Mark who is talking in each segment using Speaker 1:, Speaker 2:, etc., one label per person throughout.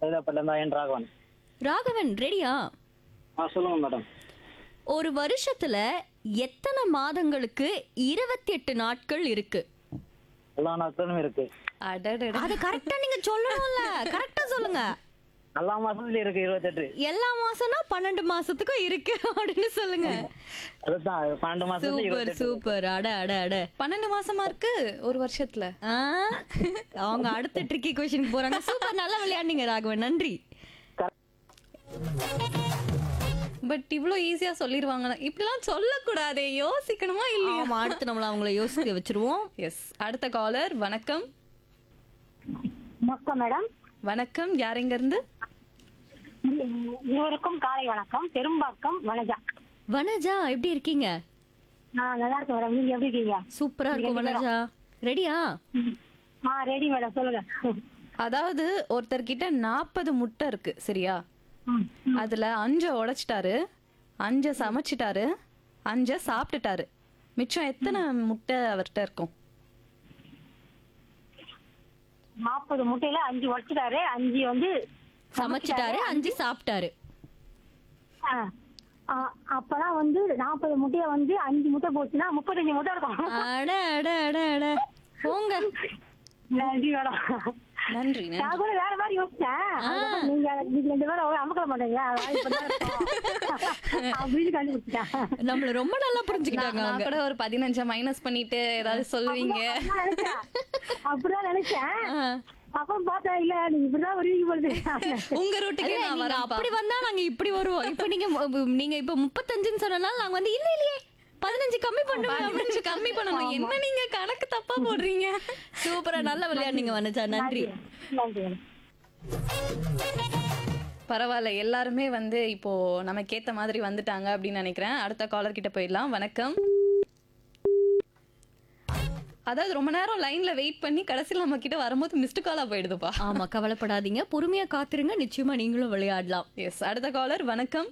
Speaker 1: சைதாப்பேட்டில இருந்தா என் ராகவன்
Speaker 2: ராகவன் ரெடியா
Speaker 1: ஆ சொல்லுங்க மேடம்
Speaker 2: ஒரு வருஷத்துல எத்தனை மாதங்களுக்கு இருபத்தி எட்டு நாட்கள் இருக்கு
Speaker 1: எல்லா நாட்களும் இருக்கு
Speaker 3: அடடட
Speaker 2: அது கரெக்டா நீங்க சொல்லணும்ல கரெக்டா சொல்லுங்க
Speaker 1: எல்லா மாசத்துலயும் இருக்கு இருபத்தெட்டு
Speaker 2: எல்லா மாசம்னா பன்னெண்டு மாசத்துக்கும் இருக்கு அப்படின்னு சொல்லுங்க
Speaker 1: அதுதான் பன்னெண்டு மாசத்துல
Speaker 2: சூப்பர்
Speaker 1: இருபத்தெட்டு
Speaker 2: சூப்பர் அட அட அட
Speaker 3: பன்னெண்டு மாசமா இருக்கு ஒரு வருஷத்துல
Speaker 2: ஆ, அவங்க அடுத்த ட்ரிக்கி கொஸ்டின் போறாங்க சூப்பர் நல்லா விளையாடுனீங்க ராகவன் நன்றி
Speaker 3: பட் இவ்ளோ ஈஸியா சொல்லிருவாங்க இப்படிலாம் சொல்லக்கூடாதே யோசிக்கணுமா இல்லையா
Speaker 2: ஆமா அடுத்து நம்மள அவங்கள யோசிக்க வச்சிருவோம்
Speaker 3: எஸ் அடுத்த காலர் வணக்கம்
Speaker 4: வணக்கம் மேடம்
Speaker 3: வணக்கம் யார் எங்க இருந்து
Speaker 4: இருவருக்கும் காலை வணக்கம் பெரும்பாக்கம் வனஜா
Speaker 2: வனஜா எப்படி இருக்கீங்க
Speaker 4: நான் நல்லா இருக்கேன் மேடம் நீங்க எப்படி இருக்கீங்க
Speaker 2: சூப்பரா இருக்கும் வனஜா ரெடியா
Speaker 4: ஆ ரெடி மேடம் சொல்லுங்க
Speaker 3: அதாவது ஒருத்தர்கிட்ட நாற்பது முட்டை இருக்கு சரியா
Speaker 4: ம்.
Speaker 3: அதுல அஞ்ச உடைச்சிட்டாரு அஞ்ச சமைச்சிட்டாரு அஞ்ச சாப்பிட்டுட்டாரு மிச்சம் எத்தனை முட்டை அவர்கிட்ட இருக்கும்
Speaker 4: நாற்பது முட்டையில அஞ்சு உடைச்சிட்டாரு அஞ்சு வந்து
Speaker 2: சமைச்சிட்டாரு அஞ்சு சாப்பிட்டாரு
Speaker 4: ஆ. ஆ, அப்பதான் வந்து நாற்பது முட்டைய வந்து அஞ்சு முட்டை போச்சுன்னா முப்பத்தஞ்சு முட்டை இருக்கும்
Speaker 2: அட அட அட அட போங்க
Speaker 4: நன்றி மேடம்
Speaker 3: நன்றி நன்றி
Speaker 4: நான் கூட வேற மாதிரி யோசிச்சேன் அதுக்கப்புறம் நீங்க நீங்க ரெண்டு பேரும் அமுக்கல மாட்டீங்க அதான் இப்படிதான் இருக்கும். அப்படின்னு கண்டுபிடிச்சிட்டேன்
Speaker 2: நம்மள ரொம்ப நல்லா
Speaker 3: நான்
Speaker 2: புரிஞ்சுக்கிட்டாங்க
Speaker 3: நான்
Speaker 2: அவங்க
Speaker 3: கூட ஒரு பதினஞ்ச மைனஸ் பண்ணிட்டு ஏதாவது சொல்லுவீங்க
Speaker 4: அப்படிதான் நினைச்சேன். அப்படிதான் நினைச்சேன்
Speaker 2: ஆ.
Speaker 4: அப்புறம் பார்த்தா இல்ல நீங்க இப்படிதான் வருவீங்க பொழுது
Speaker 3: உங்க ரூட்டுக்கே
Speaker 2: இல்ல,
Speaker 3: நான்
Speaker 2: நீங்க
Speaker 3: வரேன்
Speaker 2: அப்படி வந்தா நாங்க இப்படி வருவோம் இப்ப நீங்க மு- நீங்க இப்ப முப்பத்தஞ்சுன்னு சொன்னனால நாங்க வந்து இல்ல இல்லையே பதினஞ்சு கம்மி பண்ணுவோம்
Speaker 3: பதினஞ்சு கம்மி பண்ணணும் என்ன நீங்க கணக்கு தப்பா போடுறீங்க
Speaker 2: சூப்பரா நல்லா விளையாடுனீங்க வனஜா நன்றி
Speaker 4: நன்றி
Speaker 3: பரவாயில்ல எல்லாருமே வந்து இப்போ நமக்கு ஏத்த மாதிரி வந்துட்டாங்க அப்படின்னு நினைக்கிறேன் அடுத்த காலர் கிட்ட போயிடலாம் வணக்கம் அதாவது ரொம்ப நேரம் லைன்ல வெயிட் பண்ணி கடைசியில் நம்ம கிட்ட வரும்போது மிஸ்டு காலா போயிடுதுப்பா
Speaker 2: ஆமா கவலைப்படாதீங்க பொறுமையா காத்திருங்க நிச்சயமா நீங்களும் விளையாடலாம்
Speaker 3: எஸ் அடுத்த காலர் வணக்கம்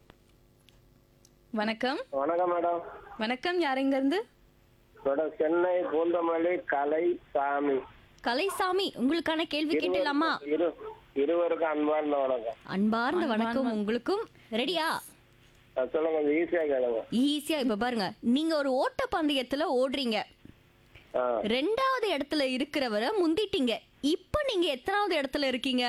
Speaker 3: வணக்கம்
Speaker 5: வணக்கம் மேடம்
Speaker 3: வணக்கம் யார் எங்க இருந்து
Speaker 5: மேடம் சென்னை பூந்தமல்லி கலை சாமி
Speaker 2: கலைசாமி உங்களுக்கான கேள்வி கேட்டலாமா
Speaker 5: இரு இருவருக்கும் அன்பார்ந்த வணக்கம்
Speaker 2: அன்பார்ந்த வணக்கம் உங்களுக்கும் ரெடியா
Speaker 5: அஹ் சொல்லுங்க கொஞ்சம் ஈஸியா கேளுங்க
Speaker 2: ஈஸியா இப்ப பாருங்க நீங்க ஒரு ஓட்ட பந்தயத்துல ஓடுறீங்க
Speaker 5: ஆ,
Speaker 2: ரெண்டாவது இடத்துல இருக்கிறவரை முந்திட்டீங்க இப்ப நீங்க எத்தனாவது இடத்துல இருக்கீங்க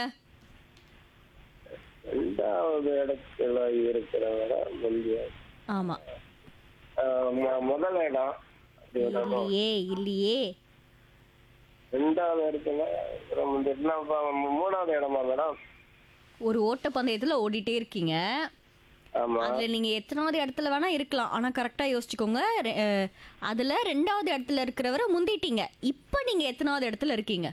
Speaker 5: ரெண்டாவது இடத்துல இருக்கிறவங்க முந்தைய
Speaker 2: ஆமா
Speaker 5: அஹ் மு- முதல் இடம் அப்படி ஒரு இடம்.
Speaker 2: இல்லையே இல்லையே
Speaker 5: ரெண்டாவது இடத்துல அப்புறம் முந்தைய இடத்துல அப்ப மூணாவது இடமா மேடம்
Speaker 2: ஒரு ஓட்ட பந்தயத்துல ஓடிட்டே இருக்கீங்க
Speaker 5: ஆமா
Speaker 2: அதுல நீங்க எத்தனாவது இடத்துல வேணா இருக்கலாம் ஆனா கரெக்டா யோசிச்சுக்கோங்க ரெ- அஹ், அதுல ரெண்டாவது இடத்துல இருக்கிறவரை முந்திட்டீங்க இப்ப நீங்க எத்தனாவது இடத்துல இருக்கீங்க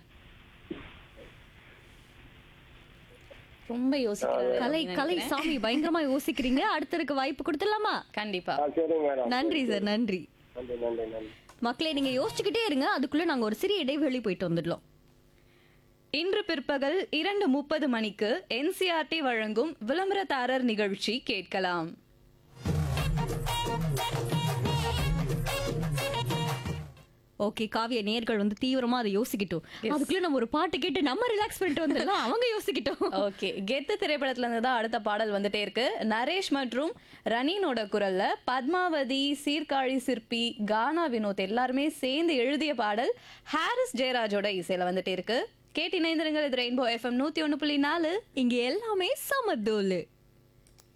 Speaker 3: ரொம்ப யோசிக்கிறாரு
Speaker 2: கலை
Speaker 3: அப்படின்னு
Speaker 2: கலை
Speaker 3: நினைக்கிறேன்.
Speaker 2: சாமி பயங்கரமா யோசிக்கிறீங்க அடுத்தருக்கு வாய்ப்பு கொடுத்துடலாமா
Speaker 3: கண்டிப்பா
Speaker 5: ஆ சரிங்க மேடம்
Speaker 2: நன்றி சார் நன்றி
Speaker 5: நன்றி நன்றி நன்றி
Speaker 2: மக்களே நீங்க யோசிச்சுக்கிட்டே இருங்க அதுக்குள்ள நாங்க ஒரு சிறிய இடைவெளி போயிட்டு வந்துடலாம்
Speaker 3: இன்று பிற்பகல் இரண்டு முப்பது மணிக்கு என்சிஆர்டி வழங்கும் விளம்பரதாரர் நிகழ்ச்சி கேட்கலாம்
Speaker 2: ஓகே காவிய நேர்கள் வந்து தீவிரமா அதை யோசிக்கிட்டோம் அதுக்குள்ள நம்ம ஒரு பாட்டு கேட்டு நம்ம ரிலாக்ஸ் பண்ணிட்டு வந்துடலாம் அவங்க யோசிக்கிட்டோம்
Speaker 3: ஓகே கெத்து திரைப்படத்துல இருந்து தான் அடுத்த பாடல் வந்துட்டே இருக்கு நரேஷ் மற்றும் ரனீனோட குரல்ல பத்மாவதி சீர்காழி சிற்பி கானா வினோத் எல்லாருமே சேர்ந்து எழுதிய பாடல் ஹாரிஸ் ஜெயராஜோட இசையில வந்துட்டே இருக்கு கேட்டு இணைந்திருங்கள் இது ரெயின்போ எஃப்எம் நூத்தி ஒண்ணு புள்ளி நாலு
Speaker 2: இங்க எல்லாமே சமதோலு